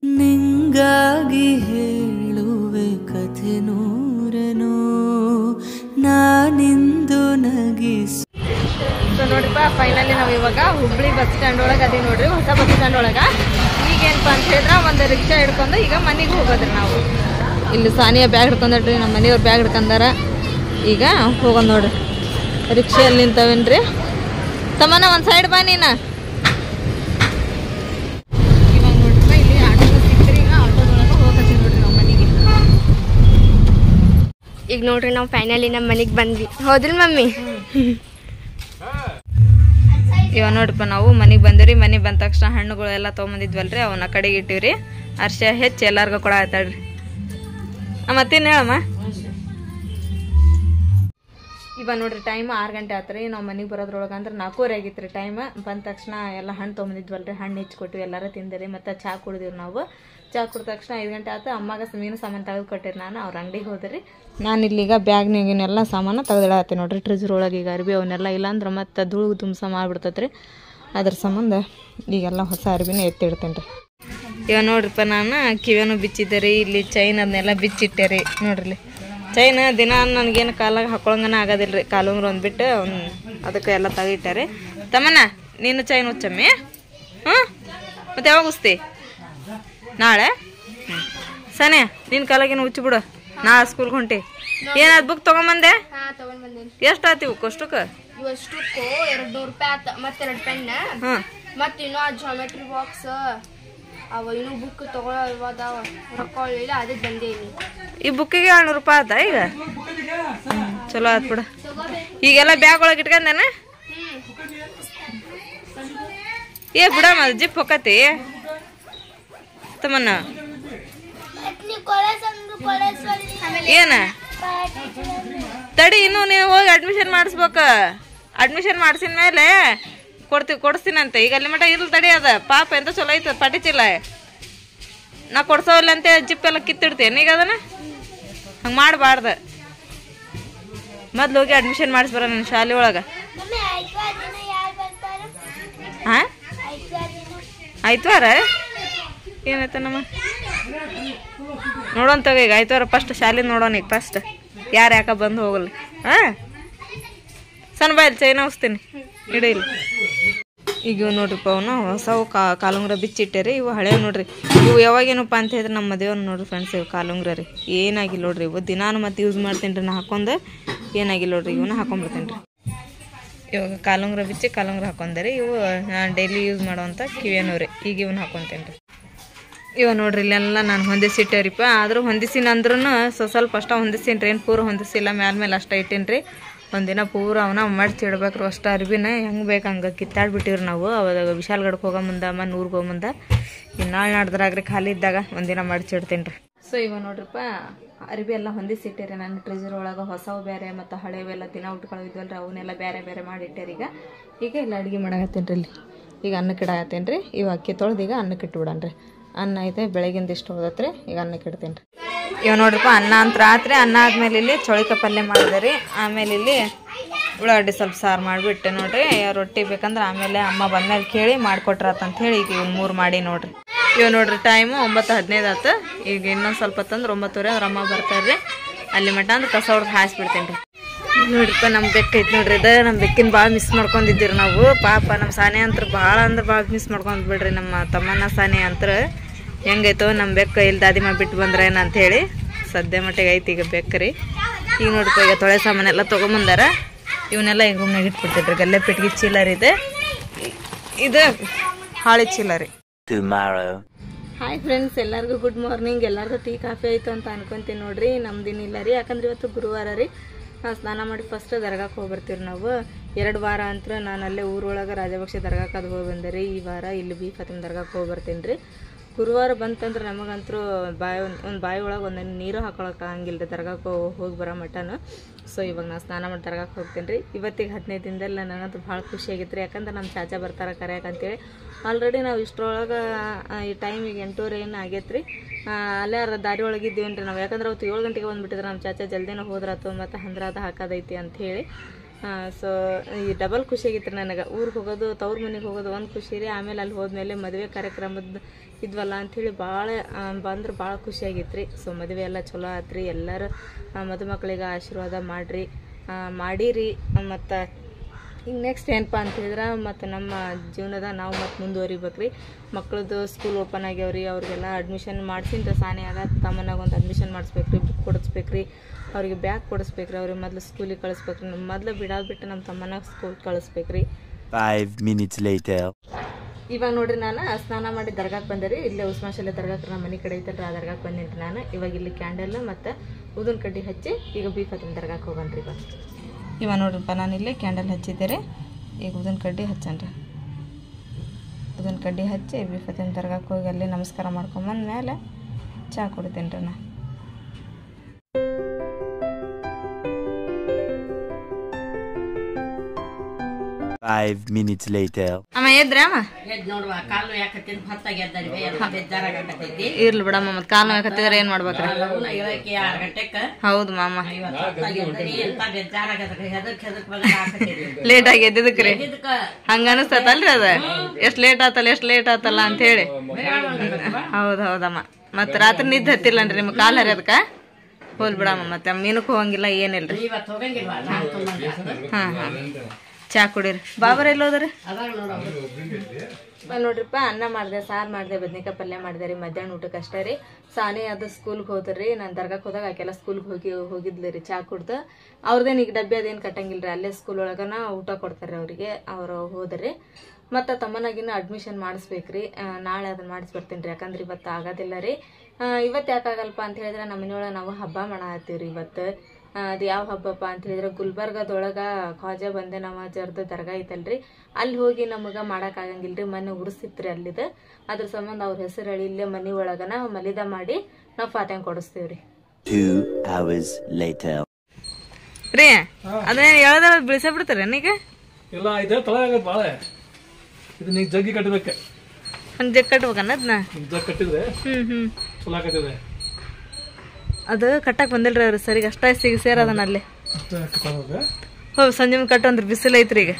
ನಿಂಗಾಗಿ ಹೇಳುವೆ ಕಥೆ ನೂರನು ನಾನಿಂದು ನಗಿಸು so ನೋಡ್ರಿಪ್ಪ finally ನಾವು ಇವಾಗ ಹುಬ್ಳಿ ಬಸ್ ಸ್ಟ್ಯಾಂಡ್ ಒಳಗೆ ಅದೀವಿ ನೋಡ್ರಿ ಹೊಸ ಬಸ್ ಸ್ಟ್ಯಾಂಡ್ ಒಳಗೆ ಈಗೇನಪ್ಪ ಅಂತ ಹೇಳಿದ್ರೆ ಒಂದು ರಿಕ್ಷಾ ಹಿಡ್ಕೊಂಡು ಈಗ ಮನೆಗೆ ಹೋಗೋದ್ರಿ ನಾವು ಇಲ್ಲಿ ಸಾನಿಯ ಬ್ಯಾಗ್ ಹಿಡ್ಕೊಂಡ್ರಿ ನಮ್ಮ ಮನೆಯವ್ರು ಬ್ಯಾಗ್ ಹಿಡ್ಕೊಂಡಾರ ಈಗ ಹೋಗೋದು ನೋಡ್ರಿ ರಿಕ್ಷೆಯಲ್ಲಿ ನಿಂತವೇನ್ರಿ ತಮ್ಮನ ಒಂದು ಸೈಡ್ ಬಾ ನೀನು ಇವಾಗ ನೋಡ್ರಿಪ್ಪ ಇಲ್ಲಿ ಆಟೋ ಸಿಕ್ತ್ರಿ ಈಗ ಆಟೋದೊಳಗೆ ಹೋಗತ್ತೀವಿ ನೋಡ್ರಿ ನಾವು ಮನೆಗೆ ಈಗ ನೋಡ್ರಿ ನಾವು ಫೈನಲಿ ನಮ್ಮ ಮನೆಗೆ ಬಂದ್ವಿ ಹೌದಿಲ್ ಮಮ್ಮಿ ಇವ ನೋಡ್ರಿಪ್ಪ ನಾವು ಮನೆಗೆ ಬಂದಿರಿ ಮನೆಗೆ ಬಂದ ತಕ್ಷಣ ಹಣ್ಣುಗಳು ಎಲ್ಲ ತೊಗೊಂಬಂದಿದ್ವಲ್ರಿ ಅವನ್ನ ಕಡೆಗೆ ಇಟ್ಟಿವ್ರಿ ಅರ್ಶ ಹೆಚ್ಚು ಎಲ್ಲಾರ್ಗು ಕೊಡ ಆಯ್ತಾಳ್ರಿ ಮತ್ತೇನು ಹೇಳಮ್ಮ ಇವ ನೋಡ್ರಿ ಟೈಮ್ ಆರು ಗಂಟೆ ಆತ್ರಿ ನಾವು ಮನೆಗೆ ಬರೋದ್ರೊಳಗೆ ಅಂದ್ರೆ ನಾಲ್ಕೂವರೆ ಆಗಿತ್ತು ರೀ ಟೈಮ್ ಬಂದ ತಕ್ಷಣ ಎಲ್ಲ ಹಣ್ಣು ತೊಗೊಂಬಂದಿದ್ವಲ್ರಿ ಹಣ್ಣು ಹೆಚ್ಚು ಕೊಟ್ಟಿವಿ ಎಲ್ಲರೂ ತಿಂದಿರಿ ಮತ್ತು ಚಾ ಕುಡಿದಿವ್ರಿ ನಾವು ಚಾ ಕುಡಿದ ತಕ್ಷಣ ಐದು ಗಂಟೆ ಆತು ಅಮ್ಮಾಗ ಮೀನು ಸಾಮಾನು ತೆಗೆದು ಕೊಟ್ಟಿರಿ ನಾನು ಅವ್ರ ಅಂಗಡಿಗೆ ಹೋದ್ರಿ ನಾನು ಇಲ್ಲಿಗ ಬ್ಯಾಗ್ನಾಗಿನೆಲ್ಲ ಸಾಮಾನು ತೆಗೆದಿಡತ್ತೆ ನೋಡ್ರಿ ಟ್ರಿಜರ್ ಒಳಗೆ ಈಗ ಅರ್ಬಿ ಅವನ್ನೆಲ್ಲ ಇಲ್ಲಾಂದ್ರೆ ಮತ್ತೆ ಧೂಳು ತುಂಬ್ಸ ಮಾಡ್ಬಿಡ್ತೈತ್ರಿ ಅದ್ರ ಸಂಬಂಧ ಈಗೆಲ್ಲ ಹೊಸ ಅರ್ಬಿನ ಎತ್ತಿಡ್ತೇನೆ ರೀ ಇವ ನೋಡ್ರಿಪ್ಪ ನಾನು ಕಿವಿನೂ ಬಿಚ್ಚಿದ್ದೆ ರೀ ಇಲ್ಲಿ ಚೈನ್ ಅದನ್ನೆಲ್ಲ ಬಿಚ್ಚಿಟ್ಟೆ ರೀ ನೋಡ್ರಿ ಚೈನ್ ದಿನ ನನಗೇನು ಕಾಲಾಗ ಹಾಕೊಳಂಗನ ಆಗೋದಿಲ್ಲ ರೀ ಕಾಲುಂಗ್ರ ಒಂದು ಬಿಟ್ಟು ಅವ್ನು ಅದಕ್ಕೆ ಎಲ್ಲ ತೆಗಿಟ್ಟಾರೆ ತಮ್ಮನ ನೀನು ಚೈನ್ ಹುಚ್ಚಮ್ಮಿ ಹ್ಞೂ ಮತ್ತೆ ಯಾವಾಗ ಉಸ್ತಿ ನಾಳೆ ಹ್ಞೂ ಸನೆ ನಿನ್ನ ಕಾಲಾಗೇನು ಹುಚ್ಚು ಬಿಡು ನಾ ಸ್ಕೂಲ್ಗೆ ಹೊಂಟಿ ಏನಾದ್ ಬುಕ್ ತೊಗೊಂಬಂದೆ ಹಾ ತಗೊಂಡ್ ಬಂದೇನಿ ಎಷ್ಟು ಆತಿವು ಕಷ್ಟಕ್ಕೆ ಇವಷ್ಟಕ್ಕೂ ಎರಡ್ ನೂರು ರೂಪಾಯಿ ಆತ ಮತ್ತೆ ಎರಡು ಪೆನ್ ಹ್ಞೂ ಮತ್ತೆ ಇನ್ನೂ ಆ ಜಾಮೆಟ್ರಿ ಬಾಕ್ಸ್ ಅವ ಇನ್ನೂ ಬುಕ್ ತಗೊಳ್ಳೋ ಅದಾವ ರೊಕ್ಕ ಅದಕ್ಕೆ ಬಂದೇನಿ ಈ ಬುಕ್ಕಿಗೆ ಏಳ್ನೂರು ರೂಪಾಯಿ ಆತ ಈಗ ಹ್ಮ್, ಚಲೋ ಆತ್ ಬಿಡ ಈಗೆಲ್ಲ ಬ್ಯಾಗ್ ಒಳಗೆ ಇಟ್ಕೊಂಡೇನ ಏ ಬಿಡಮ್ಮ ಅದು ಜಿಪ್ ಹೊಕ್ಕತಿ ತಮ್ಮನ್ನ ಏನ ತಡಿ ಇನ್ನು ನೀವು ಹೋಗಿ ಅಡ್ಮಿಷನ್ ಮಾಡಿಸ್ಬೇಕ ಅಡ್ಮಿಷನ್ ಮಾಡಿಸಿದ ಮೇಲೆ ಕೊಡ್ತೀವಿ ಕೊಡಿಸ್ತೀನಂತೆ ಈಗ ಅಲ್ಲಿ ಮಟ ಇರ್ಲಿ ತಡಿ ಅದ ಪಾಪ ಎಂತ ಚಲೋ ಐತ ಪಟಿ ಚೀಲ ನಾ ಕೊಡ್ಸೋಲ್ಲ ಅಂತ ಜಿಪ್ ಎಲ್ಲ ಕಿತ್ತಿಡ್ತೇನೆ ಈಗ ಅದನ್ನ ಹಂಗೆ ಮಾಡಬಾರ್ದು ಮೊದ್ಲು ಹೋಗಿ ಅಡ್ಮಿಷನ್ ಮಾಡಿಸ್ಬರ ನನ್ನ ಶಾಲೆ ಒಳಗೆ ಹಾಂ ಆಯ್ತವಾರ ಏನಾಯ್ತ ನಮ್ಮ ನೋಡೋಣ ತಗೋ ಈಗ ಆಯ್ತವಾರ ಫಸ್ಟ್ ಶಾಲೆ ನೋಡೋಣ ಈಗ ಫಸ್ಟ್ ಯಾರು ಯಾಕ ಬಂದು ಹೋಗಲ್ಲ ಹಾಂ ಸಣ್ಣ ಬಾಯಲ್ಲಿ ಚೈನ ಉಸ್ತೀನಿ ಇಡೀ ಇಲ್ಲಿ ಈಗ ಇವು ನೋಡ್ರಿಪ್ಪ ಅವನು ಹೊಸವು ಕಾ ಕಾಲುಂಗ್ರ ಬಿಚ್ಚಿಟ್ಟೇರಿ ಇವು ಹಳೆವು ನೋಡ್ರಿ ಇವು ಯಾವಾಗೇನಪ್ಪ ಅಂತ ಹೇಳಿದ್ರೆ ನಮ್ಮ ಮದುವೆ ನೋಡ್ರಿ ಫ್ರೆಂಡ್ಸ್ ಇವು ಕಾಲುಂಗ್ರ ರೀ ಏನಾಗಿಲ್ಲ ನೋಡ್ರಿ ಇವು ದಿನಾನು ಮತ್ತೆ ಯೂಸ್ ಮಾಡ್ತೀನಿ ರೀ ನಾ ಹಾಕೊಂಡೆ ಏನಾಗಿಲ್ಲ ನೋಡ್ರಿ ಇವನ್ನ ಹಾಕೊಂಡ್ಬಿಡ್ತೀನಿ ರೀ ಇವಾಗ ಕಾಲುಂಗ್ರ ಬಿಚ್ಚಿ ಕಾಲುಂಗ್ರ ಹಾಕೊಂಡೆ ಇವು ನಾನು ಡೈಲಿ ಯೂಸ್ ಮಾಡೋವಂಥ ಕಿವಿಯನೂ ರೀ ಈಗ ಇವನ್ನ ಹಾಕೊಂತೇನೆ ರೀ ಇವ ನೋಡ್ರಿ ಇಲ್ಲೆಲ್ಲ ನಾನು ಹೊಂದಿಸಿಟ್ಟೇರಿಪ್ಪ ಆದರೂ ಹೊಂದಿಸಿನ ಅಂದ್ರೂ ಸ್ವಲ್ಪ ಸ್ವಲ್ಪ ಅಷ್ಟ ಹೊಂದಿಸೀನಿ ರೀ ಏನು ಪೂರ ಹೊಂದಿಸಿಲ್ಲ ಮ್ಯಾಲ ಮೇಲೆ ಅಷ್ಟ ಇಟ್ಟೀನಿ ರೀ ಒಂದಿನ ಪೂರ ಅವನ ಮಡ್ಚಿ ಇಡ್ಬೇಕ್ರಿ ಅಷ್ಟು ಅರ್ಬಿನ ಹೆಂಗೆ ಬೇಕು ಹಂಗೆ ಕಿತ್ತಾಡ್ಬಿಟ್ಟಿವ್ರಿ ನಾವು ಅವಾಗ ವಿಶಾಲ್ಗಡ್ಗೆ ಹೋಗೋ ಮುಂದೆ ಅಮ್ಮ ನೂರ್ಗೆ ಹೋಗೋ ಮುಂದೆ ಇನ್ನು ನಾಳೆ ನಾಡ್ದ್ರಾಗ್ರಿ ಖಾಲಿ ಇದ್ದಾಗ ಒಂದಿನ ಮಡ್ಚಿ ಇಡ್ತೀನಿ ರೀ ಸೊ ಇವ ನೋಡ್ರಿಪ್ಪ ಅರ್ಬಿ ಎಲ್ಲ ಹೊಂದಿಸಿಟ್ಟಿರಿ ನನ್ನ ಟ್ರೆಜರ್ ಒಳಗೆ ಹೊಸವು ಬೇರೆ ಮತ್ತು ಹಳೆವೆಲ್ಲ ದಿನ ಉಟ್ಕೊಳ್ಳಿದ್ವಲ್ರಿ ಅವನ್ನೆಲ್ಲ ಬೇರೆ ಬೇರೆ ಮಾಡಿಟ್ಟಿರಿ ಈಗ ಈಗ ಇಲ್ಲ ಅಡುಗೆ ಮಾಡಾಕತ್ತೀನಿ ರೀ ಇಲ್ಲಿ ಈಗ ಅನ್ನಕ್ಕೆ ಇಡಾಕತ್ತೇನೆ ರೀ ಇವು ಅಕ್ಕಿ ತೊಳ್ದು ಈಗ ಅನ್ನಕ್ಕೆ ಇಟ್ಬಿಡನ್ರಿ ಅನ್ನ ಐತೆ ಬೆಳಗಿಂದ ಇಷ್ಟು ಹೋದತ್ರಿ ಈಗ ಅನ್ನಕ್ಕೆ ಇಡ್ತೀನಿ ರೀ ಇವ ನೋಡ್ರಿಪ್ಪ ಅನ್ನ ಅಂತ ರಾತ್ರಿ ಅನ್ನ ಆದ್ಮೇಲೆ ಇಲ್ಲಿ ಚೌಳಿಕ ಪಲ್ಯ ಮಾಡಿದೆ ರೀ ಆಮೇಲೆ ಇಲ್ಲಿ ಉಳ್ಳಾಗಡ್ಡಿ ಸ್ವಲ್ಪ ಸಾರು ಮಾಡಿಬಿಟ್ಟೆ ನೋಡ್ರಿ ರೊಟ್ಟಿ ಬೇಕಂದ್ರೆ ಆಮೇಲೆ ಅಮ್ಮ ಬಂದ್ಮೇಲೆ ಕೇಳಿ ಮಾಡಿಕೊಟ್ರಾತಂತ ಹೇಳಿ ಈಗ ಇವ್ನು ಮೂರು ಮಾಡಿ ನೋಡ್ರಿ ಇವ್ ನೋಡ್ರಿ ಟೈಮು ಒಂಬತ್ತು ಹದಿನೈದು ಆತು ಈಗ ಇನ್ನೊಂದು ಸ್ವಲ್ಪ ತಂದ್ರೆ ಒಂಬತ್ತುವರೆ ಅವ್ರ ಅಮ್ಮ ಬರ್ತಾರೆ ಅಲ್ಲಿ ಮಟ ಅಂದ್ರೆ ಕಸ ಹೊಡೆದು ಹಾಯಿಸ್ಬಿಡ್ತೀನಿ ರೀ ನೋಡ್ರಿಪ್ಪ ನಮ್ಮ ಬೆಕ್ಕ ಐತಿ ನೋಡ್ರಿ ಇದು ನಮ್ಮ ಬೆಕ್ಕಿನ ಭಾಳ ಮಿಸ್ ಮಾಡ್ಕೊಂಡಿದ್ದೀರಿ ನಾವು ಪಾಪ ನಮ್ಮ ಸಾನೆ ಅಂತ್ರ ಭಾಳ ಅಂದ್ರೆ ಭಾಳ ಮಿಸ್ ಮಾಡ್ಕೊಂಡ್ ಬಿಡ್ರಿ ನಮ್ಮ ತಮ್ಮನ ಸಾನೆ ಅಂತ್ರ ಹೆಂಗೈತೋ ನಮ್ಮ ಬೆಕ್ಕ ಇಲ್ಲಿ ದಾದಿ ಮಾಡಿ ಬಿಟ್ಟು ಬಂದ್ರೆ ಅಂತ ಹೇಳಿ ಸದ್ಯ ಮಟ್ಟಿಗೆ ಐತಿ ಈಗ ಬೆಕ್ಕರಿ ಈಗ ನೋಡ್ರಿಪ್ಪ ಈಗ ತೊಳೆ ಸಾಮಾನೆಲ್ಲ ತೊಗೊಂಬಂದಾರ ಇವನ್ನೆಲ್ಲ ಈಗ ರೂಮ್ನಾಗ ಇಟ್ಬಿಡ್ತಿದ್ರಿ ಗಲ್ಲೆ ಪೆಟ್ಟಿಗೆ ಚೀಲ ರೀ ಇದು ಇದು ಹಾಳಿ ಚೀಲ ರೀ ಹಾಯ್ ಫ್ರೆಂಡ್ಸ್ ಎಲ್ಲರಿಗೂ ಗುಡ್ ಮಾರ್ನಿಂಗ್ ಎಲ್ಲರಿಗೂ ಟೀ ಕಾಫಿ ಆಯಿತು ಅಂತ ಅನ್ಕೊಂತೀನಿ ನೋಡ್ರಿ ನಮ್ದಿನ ಇಲ್ಲ ರೀ ಯಾಕಂದ್ರೆ ಇವತ್ತು ಗುರುವಾರ ರೀ ನಾವು ಸ್ನಾನ ಮಾಡಿ ಫಸ್ಟ್ ದರ್ಗಾಕ್ಕೆ ಹೋಗಿ ಬರ್ತೀವಿ ನಾವು ಎರಡು ವಾರ ಅಂತ ನಾನು ಅಲ್ಲೇ ಊರೊಳಗೆ ರಾಜಭಕ್ಷ ದರ್ಗಾಕ್ಕೆ ಅದು ಹೋಗಿ ಬಂದೆ ರೀ ಈ ವಾರ ಇಲ್ಲಿ ಬಿ ಫಾತಿಮ ದರ್ಗಾಕ್ಕೆ ಹೋಗಿ ಬರ್ತೀನಿ ರೀ ಗುರುವಾರ ಬಂತಂದ್ರೆ ನಮಗಂತರೂ ಬಾಯಿ ಒಂದು ಒಂದು ಬಾಯಿ ಒಳಗೆ ಒಂದೊಂದು ನೀರು ಹಾಕೊಳಕ್ಕೆ ಆಗಂಗಿಲ್ಲ ರೀ ದರ್ಗಾಕ್ಕೆ ಹೋಗಿ ಬರೋ ಮಟನು ಸೊ ಇವಾಗ ನಾನು ಸ್ನಾನ ಮಾಡಿ ದರ್ಗಾಕ್ಕೆ ಹೋಗ್ತೀನಿ ರೀ ಇವತ್ತಿಗೆ ಹದಿನೈದು ದಿನದಲ್ಲಿ ನನಗಂತೂ ಭಾಳ ಖುಷಿ ಆಗಿತ್ತು ರೀ ಯಾಕಂದ್ರೆ ನಮ್ಮ ಚಾಚಾ ಬರ್ತಾರೆ ಕರೆಯಕ್ಕೆ ಅಂತೇಳಿ ಆಲ್ರೆಡಿ ನಾವು ಇಷ್ಟರೊಳಗೆ ಈ ಟೈಮಿಗೆ ಎಂಟೂವರೆ ಏನು ಆಗೈತೆ ರೀ ಅಲ್ಲೇ ಅರ ದಾರಿ ಒಳಗೆ ಇದ್ದೀವೇನು ರೀ ನಾವು ಯಾಕಂದ್ರೆ ಅವತ್ತು ಏಳು ಗಂಟೆಗೆ ಬಂದುಬಿಟ್ಟಿದ್ರೆ ನಮ್ಮ ಚಾಚಾ ಜಲ್ದಿನ ಹೋದ್ರಾತು ಮತ್ತು ಹಂದ್ರಾದ ಹಾಕೋದೈತಿ ಅಂತ ಹೇಳಿ ಸೊ ಈ ಡಬಲ್ ಖುಷಿ ಆಗಿತ್ತು ನನಗೆ ಊರಿಗೆ ಹೋಗೋದು ತವ್ರ ಮನೆಗೆ ಹೋಗೋದು ಒಂದು ಖುಷಿ ರೀ ಆಮೇಲೆ ಅಲ್ಲಿ ಹೋದ್ಮೇಲೆ ಮದುವೆ ಕಾರ್ಯಕ್ರಮದ ಇದ್ವಲ್ಲ ಅಂಥೇಳಿ ಭಾಳ ಬಂದ್ರೆ ಭಾಳ ಖುಷಿ ಆಗಿತ್ತು ರೀ ಸೊ ಮದುವೆ ಎಲ್ಲ ಚಲೋ ಆತ್ರಿ ಎಲ್ಲರೂ ಆ, ಮದುಮಕ್ಕಳಿಗೆ ಆಶೀರ್ವಾದ ಮಾಡಿರಿ ಮಾಡಿರಿ ಮತ್ತು ಈಗ ನೆಕ್ಸ್ಟ್ ಏನಪ್ಪ ಅಂತ ಹೇಳಿದ್ರೆ ಮತ್ತು ನಮ್ಮ ಜೀವನದ ನಾವು ಮತ್ತು ಮುಂದುವರಿಬೇಕು ರೀ ಮಕ್ಳದ್ದು ಸ್ಕೂಲ್ ಓಪನ್ ಆಗ್ಯಾವ್ರಿ ಅವ್ರಿಗೆಲ್ಲ ಅಡ್ಮಿಷನ್ ಮಾಡ್ಸಿನ್ರಿ ಸಾನೆ ಆದ ತಮ್ಮನಾಗ ಒಂದು ಅಡ್ಮಿಷನ್ ಮಾಡಿಸ್ಬೇಕು ರೀ ಬುಕ್ ಕೊಡಿಸ್ಬೇಕು ರೀ ಅವ್ರಿಗೆ ಬ್ಯಾಗ್ ಕೊಡಿಸ್ಬೇಕು ರೀ ಅವ್ರಿಗೆ ಮೊದಲು ಸ್ಕೂಲಿಗೆ ಕಳಿಸ್ಬೇಕು ರೀ ಮೊದಲು ಬಿಡಾದ್ ಬಿಟ್ಟು ನಮ್ಮ ತಮ್ಮನಾಗ ಸ್ಕೂಲ್ ಕಳಿಸ್ಬೇಕು ರೀ Five minutes later. ಇವಾಗ ನೋಡ್ರಿ ನಾನು ಸ್ನಾನ ಮಾಡಿ ದರ್ಗಾಕ್ಕೆ ಬಂದೆ ರೀ ಇಲ್ಲೇ ಉಸ್ಮಾಶಾಲೆ ದರ್ಗಾಕ್ಕೆ ನಮ್ಮ ಮನೆ ಕಡೆ ಐತಲ್ರಿ ಆ ದರ್ಗಾಕ್ಕೆ ಬಂದೇನ್ರಿ ನಾನು ಇವಾಗ ಇಲ್ಲಿ ಕ್ಯಾಂಡಲ್ ಮತ್ತು ಊದಿನ ಕಡ್ಡಿ ಹಚ್ಚಿ ಈಗ ಬೀಫ್ ಹತ್ತಿನ ದರ್ಗಾಕ್ಕೆ ಹೋಗನ್ರಿ ಇವಾಗ ಇವಾಗ ನೋಡ್ರಿಪ್ಪ ನಾನು ಇಲ್ಲಿ ಕ್ಯಾಂಡಲ್ ಹಚ್ಚಿದ್ದೆ ರೀ ಈಗ ಊದಿನ ಕಡ್ಡಿ ಹಚ್ಚನ್ರಿ ಊದಿನ ಕಡ್ಡಿ ಹಚ್ಚಿ ಬೀಫ್ ಹತ್ತಿನ ದರ್ಗಾಕ್ಕೆ ಹೋಗಿ ಅಲ್ಲಿ ನಮಸ್ಕಾರ ಮಾಡ್ಕೊಂಬಂದ ಮೇಲೆ ಚಹಾ ಕುಡಿತೀನಿ ರೀ ನಾ Five minutes later. ಅಮ್ಮ ಎದ್ರಿ ಅಮ್ಮ ಎದ್ ನೋಡುವ ಕಾಲು ಯಾಕತ್ತಿದ್ ಹೊತ್ತಾಗಿ ಎದ್ದರಿವೆ ಎಲ್ಲ ಬೇಜಾರಾಗತ್ತೈತಿ ಇರ್ಲಿ ಬಿಡಮ್ಮ ಮತ್ತೆ ಕಾಲು ಹಾಕತ್ತಿದ್ರೆ ಏನು ಮಾಡ್ಬೇಕ್ರಿ ಲಗುನ ಇಳಕ್ಕೆ ಆರು ಗಂಟೆಕ ಹೌದು ಮಾಮ ಇವತ್ತು ಹೊತ್ತಾಗಿ ಎದ್ದರಿ ಎಂತ ಬೇಜಾರಾಗದ ಹೆದರ್ಕ್ ಹೆದರ್ಕ್ ಬಂದ ಹಾಕತ್ತೈತಿ ಲೇಟ್ ಆಗಿ ಎದ್ದಿದ್ದಕ್ಕೆ ರೀ ಇದಕ್ಕ ಹಂಗ ಅನಿಸ್ತತಲ್ರಿ ಅದ ಎಷ್ಟ್ ಲೇಟ್ ಆತಲ್ಲ ಎಷ್ಟ್ ಲೇಟ್ ಆತಲ್ಲ ಅಂತ ಹೇಳಿ ಹೌದ್ ಹೌದಮ್ಮ ಮತ್ ರಾತ್ರಿ ನಿದ್ದೆ ಹತ್ತಿಲ್ಲನ್ರಿ ನಿಮ್ ಕಾಲ್ ಹರಿಯದಕ್ಕ ಹೋಲ್ ಬಿಡಮ್ಮ ಮತ್ತೆ ಮೀನಕ್ ಹೋಗಂಗಿಲ್ಲ ಏನಿಲ್ರಿ ಇವತ್ತು ಹೋಗಂಗಿಲ್ವ ನಾನು ತುಂಬಂದ ಹಾ ಹಾ ಚಾ ಕುಡೀರಿ ಬಾಬರ್ ಎಲ್ಲೋದ್ರಿ ಅದಾಗ ನೋಡೋದು ಬಂದ್ ನೋಡ್ರಿಪ್ಪ ಅನ್ನ ಮಾಡಿದೆ ಸಾರು ಮಾಡಿದೆ ಬದ್ನಿಕಾಯಿ ಪಲ್ಯ ಮಾಡಿದೆ ರೀ ಮಧ್ಯಾಹ್ನ ಊಟಕ್ಕೆ ಅಷ್ಟೇ ರೀ ಸಾನೆ ಅದು ಸ್ಕೂಲ್ಗೆ ಹೋದ್ರಿ ನಾನು ದರ್ಗಾಕ್ಕೆ ಹೋದಾಗ ಆಕೆಲ್ಲ ಸ್ಕೂಲ್ಗೆ ಹೋಗಿ ಹೋಗಿದ್ಲಿ ರೀ ಚಾ ಕುಡ್ದು ಅವ್ರದ್ದೇನು ಈಗ ಡಬ್ಬಿ ಅದೇನು ಕಟ್ಟಂಗಿಲ್ಲ ರೀ ಅಲ್ಲೇ ಸ್ಕೂಲ್ ಒಳಗನ ಊಟ ಕೊಡ್ತಾರೆ ಅವರಿಗೆ ಅವರು ಹೋದ್ರಿ ಮತ್ತು ತಮ್ಮನಾಗಿನ ಅಡ್ಮಿಷನ್ ಮಾಡಿಸ್ಬೇಕ್ರಿ ಆ, ನಾಳೆ ಅದನ್ನ ಮಾಡಿಸ್ಬರ್ತೀನಿ ರೀ ಯಾಕಂದ್ರೆ ಇವತ್ತು ಆಗೋದಿಲ್ಲ ರೀ ಇವತ್ತು ಯಾಕಾಗಲ್ಪ ಅಂತ ಹೇಳಿದ್ರೆ ನಮ್ಮ ಮನೆಯೊಳಗೆ ನಾವು ಹಬ್ಬ ಮಾಡತ್ತೀವಿ ರೀ ಇವತ್ತು ಆ, ಅದು ಯಾವ ಹಬ್ಬಪ್ಪ ಅಂತ ಹೇಳಿದ್ರೆ ಗುಲ್ಬರ್ಗದೊಳಗ ಖ್ವಾಜಾ ಬಂದೆ ನವಾಜರ್ದು ದರ್ಗಾ ಐತಲ್ರಿ ಅಲ್ಲಿ ಹೋಗಿ ನಮಗೆ ಆಗಂಗಿಲ್ರಿ ಮನೆ ಉರ್ಸಿತ್ರಿ ಅಲ್ಲಿದ ಅದ್ರ ಸಂಬಂಧ ಅವ್ರ ಹೆಸರು ಹೇಳಿ ಇಲ್ಲೇ ಮನೆ ಒಳಗನ ಮಲಿದ ಮಾಡಿ ನಾವು ಫಾತ್ಯಾಂಗ್ ಕೊಡಿಸ್ತೀವ್ರಿ Two hours later. ರೀ ಅದೇ ಹೇಳ್ದ ಬಿಳಿಸ ಬಿಡ್ತಾರೆ ಈಗ ಇಲ್ಲ ಇದೆ ತಳ ಆಗತ್ತೆ ಭಾಳ ಇದು ನೀ ಜಗ್ಗಿ ಕಟ್ಟಬೇಕು ಹಂಗೆ ಜಗ್ ಕಟ್ಬೇಕನ್ನದ್ನ ಈಗ ಜಗ್ ಕಟ್ಟಿದ್ರೆ ಹ್ಮ್ ಹ್ಮ್ ಚಲೋ ಆಗತ್ತಿದೆ ಅದು ಕಟ್ಟಕ್ ಬಂದಿಲ್ರಿ ಅವ್ರು ಸರಿಗೆ ಅಷ್ಟ ಸಿಗಿ ಸೇರ ಅದನ್ನ ಅಲ್ಲಿ ಅಷ್ಟೇ ಕಟ್ಟೋದು ಹೋಗಿ ಸಂಜೆ ಮುಂದೆ ಕಟ್ಟಂದ್ರಿ ಬಿಸಿಲು ಐತ್ರಿ ಈಗ